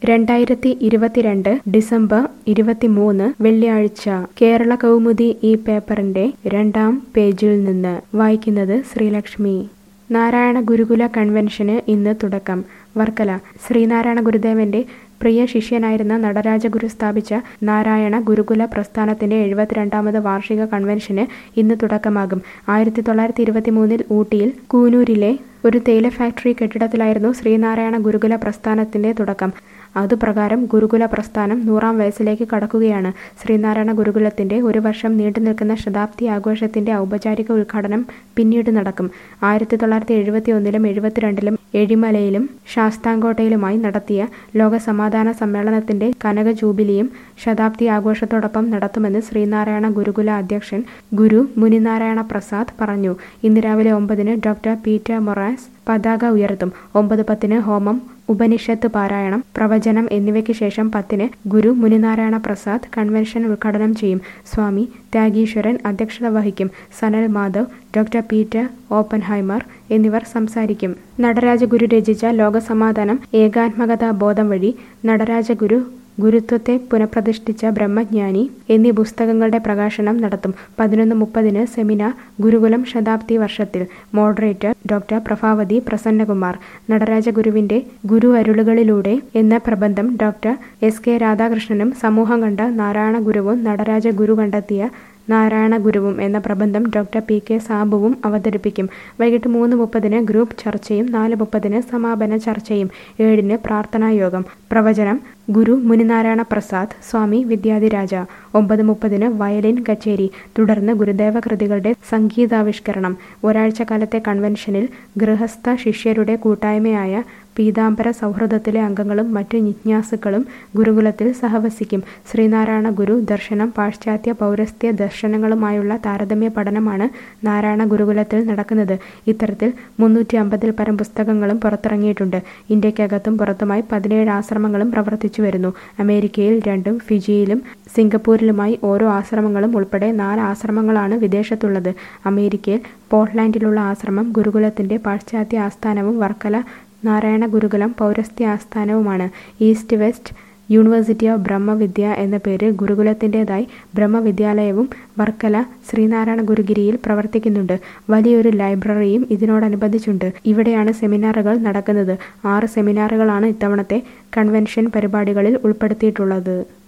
രണ്ടായിരത്തി ഇരുപത്തിരണ്ട് ഡിസംബർ ഇരുപത്തിമൂന്ന് വെള്ളിയാഴ്ച കേരള കൗമുദി ഈ പേപ്പറിന്റെ രണ്ടാം പേജിൽ നിന്ന് വായിക്കുന്നത് ശ്രീലക്ഷ്മി നാരായണ ഗുരുകുല കൺവെൻഷന് ഇന്ന് തുടക്കം വർക്കല ശ്രീനാരായണ ഗുരുദേവന്റെ പ്രിയ ശിഷ്യനായിരുന്ന നടരാജഗുരു സ്ഥാപിച്ച നാരായണ ഗുരുകുല പ്രസ്ഥാനത്തിന്റെ എഴുപത്തിരണ്ടാമത് വാർഷിക കൺവെൻഷന് ഇന്ന് തുടക്കമാകും ആയിരത്തി തൊള്ളായിരത്തി ഇരുപത്തി മൂന്നിൽ ഊട്ടിയിൽ കൂനൂരിലെ ഒരു തേയില ഫാക്ടറി കെട്ടിടത്തിലായിരുന്നു ശ്രീനാരായണ ഗുരുകുല പ്രസ്ഥാനത്തിന്റെ തുടക്കം അതുപ്രകാരം ഗുരുകുല പ്രസ്ഥാനം നൂറാം വയസ്സിലേക്ക് കടക്കുകയാണ് ശ്രീനാരായണ ഗുരുകുലത്തിന്റെ ഒരു വർഷം നീണ്ടുനിൽക്കുന്ന ശതാബ്ദി ആഘോഷത്തിന്റെ ഔപചാരിക ഉദ്ഘാടനം പിന്നീട് നടക്കും ആയിരത്തി തൊള്ളായിരത്തി എഴുപത്തി ഒന്നിലും എഴുപത്തിരണ്ടിലും എഴിമലയിലും ശാസ്താംകോട്ടയിലുമായി നടത്തിയ ലോക സമാധാന സമ്മേളനത്തിന്റെ കനക ജൂബിലിയും ശതാബ്ദി ആഘോഷത്തോടൊപ്പം നടത്തുമെന്ന് ശ്രീനാരായണ ഗുരുകുല അധ്യക്ഷൻ ഗുരു മുനിനാരായണ പ്രസാദ് പറഞ്ഞു ഇന്ന് രാവിലെ ഒമ്പതിന് ഡോക്ടർ പീറ്റർ മൊറാസ് പതാക ഉയർത്തും ഒമ്പത് പത്തിന് ഹോമം ഉപനിഷത്ത് പാരായണം പ്രവചനം എന്നിവയ്ക്ക് ശേഷം പത്തിന് ഗുരു മുനിനാരായണ പ്രസാദ് കൺവെൻഷൻ ഉദ്ഘാടനം ചെയ്യും സ്വാമി ത്യാഗീശ്വരൻ അധ്യക്ഷത വഹിക്കും Sanal Madhav doctor Peter Oppenheimer എന്നിവർ സംസാരിക്കും നടരാജഗുരു രചിച്ച ലോകസമാധാനം ഏകാത്മകതാ ബോധം വഴി നടരാജഗുരു ഗുരുത്വത്തെ പുനഃപ്രതിഷ്ഠിച്ച ബ്രഹ്മജ്ഞാനി എന്നീ പുസ്തകങ്ങളുടെ പ്രകാശനം നടത്തും പതിനൊന്ന് മുപ്പതിന് സെമിനാർ ഗുരുകുലം ശതാബ്ദി വർഷത്തിൽ മോഡറേറ്റർ ഡോക്ടർ പ്രഭാവതി പ്രസന്നകുമാർ നടരാജഗുരുവിന്റെ ഗുരു അരുളുകളിലൂടെ എന്ന പ്രബന്ധം ഡോക്ടർ എസ് കെ രാധാകൃഷ്ണനും സമൂഹം കണ്ട നാരായണ ഗുരുവും നടരാജ ഗുരു കണ്ടെത്തിയ നാരായണ ഗുരുവും എന്ന പ്രബന്ധം ഡോക്ടർ പി കെ സാബുവും അവതരിപ്പിക്കും വൈകിട്ട് മൂന്ന് മുപ്പതിന് ഗ്രൂപ്പ് ചർച്ചയും നാല് മുപ്പതിന് സമാപന ചർച്ചയും ഏഴിന് പ്രാർത്ഥനായോഗം പ്രവചനം ഗുരു മുനിനാരായണ പ്രസാദ് സ്വാമി വിദ്യാധിരാജ ഒമ്പത് മുപ്പതിന് വയലിൻ കച്ചേരി തുടർന്ന് ഗുരുദേവ കൃതികളുടെ സംഗീതാവിഷ്കരണം ഒരാഴ്ച കാലത്തെ കൺവെൻഷനിൽ ഗൃഹസ്ഥ ശിഷ്യരുടെ കൂട്ടായ്മയായ പീതാംബര സൗഹൃദത്തിലെ അംഗങ്ങളും മറ്റു ജിജ്ഞാസുക്കളും ഗുരുകുലത്തിൽ സഹവസിക്കും ശ്രീനാരായണ ഗുരു ദർശനം പാശ്ചാത്യ പൗരസ്ത്യ ദർശനങ്ങളുമായുള്ള താരതമ്യ പഠനമാണ് നാരായണ ഗുരുകുലത്തിൽ നടക്കുന്നത് ഇത്തരത്തിൽ മുന്നൂറ്റി അമ്പതിൽ പരം പുസ്തകങ്ങളും പുറത്തിറങ്ങിയിട്ടുണ്ട് ഇന്ത്യക്കകത്തും പുറത്തുമായി പതിനേഴ് ആശ്രമങ്ങളും പ്രവർത്തിച്ചു വരുന്നു അമേരിക്കയിൽ രണ്ടും ഫിജിയിലും സിംഗപ്പൂരിലുമായി ഓരോ ആശ്രമങ്ങളും ഉൾപ്പെടെ നാല് ആശ്രമങ്ങളാണ് വിദേശത്തുള്ളത് അമേരിക്കയിൽ പോർട്ട്ലാൻഡിലുള്ള ആശ്രമം ഗുരുകുലത്തിന്റെ പാശ്ചാത്യ ആസ്ഥാനവും വർക്കല നാരായണ ഗുരുകുലം പൗരസ്ത്യ ആസ്ഥാനവുമാണ് east west university of Brahmavidya എന്ന പേര് ഗുരുകുലത്തിൻ്റെതായി ബ്രഹ്മവിദ്യാലയവും വർക്കല ശ്രീനാരായണ ഗുരുഗിരിയിൽ പ്രവർത്തിക്കുന്നുണ്ട് വലിയൊരു ലൈബ്രറിയും ഇതിനോടനുബന്ധിച്ചുണ്ട് ഇവിടെയാണ് സെമിനാറുകൾ നടക്കുന്നത് ആറ് സെമിനാറുകളാണ് ഇത്തവണത്തെ കൺവെൻഷൻ പരിപാടികളിൽ ഉൾപ്പെടുത്തിയിട്ടുള്ളത്